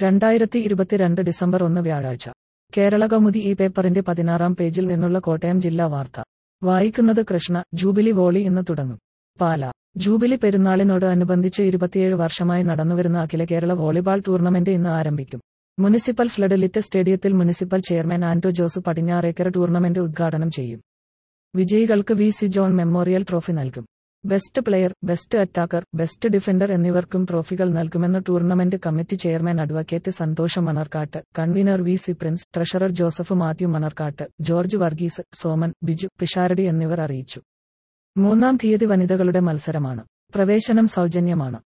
രണ്ടായിരത്തി ഇരുപത്തിരണ്ട് ഡിസംബർ ഒന്ന് വ്യാഴാഴ്ച കേരള കൗമുദി ഈ പേപ്പറിന്റെ പതിനാറാം പേജിൽ നിന്നുള്ള കോട്ടയം ജില്ലാ വാർത്ത വായിക്കുന്നത് കൃഷ്ണ ജൂബിലി വോളി ഇന്ന് തുടങ്ങും പാല ജൂബിലി പെരുന്നാളിനോട് അനുബന്ധിച്ച് ഇരുപത്തിയേഴ് വർഷമായി നടന്നുവരുന്ന അഖില കേരള വോളിബാൾ ടൂർണമെന്റ് ഇന്ന് ആരംഭിക്കും മുനിസിപ്പൽ ഫ്ലഡ് ലിറ്റ് സ്റ്റേഡിയത്തിൽ municipal chairman Anto Jose Padinjarekkara tournament ഉദ്ഘാടനം ചെയ്യും വിജയികൾക്ക് V C John memorial trophy നൽകും best player best attacker best defender എന്നിവർക്കും ട്രോഫികൾ നൽകുമെന്ന് tournament committee chairman advocate Santhosh Manarkad convener V C Prince treasurer Joseph Mathew Manarkad George Varghese Soman Biju Pisharody എന്നിവർ അറിയിച്ചു മൂന്നാം തീയതി വനിതകളുടെ മത്സരമാണ് പ്രവേശനം സൗജന്യമാണ്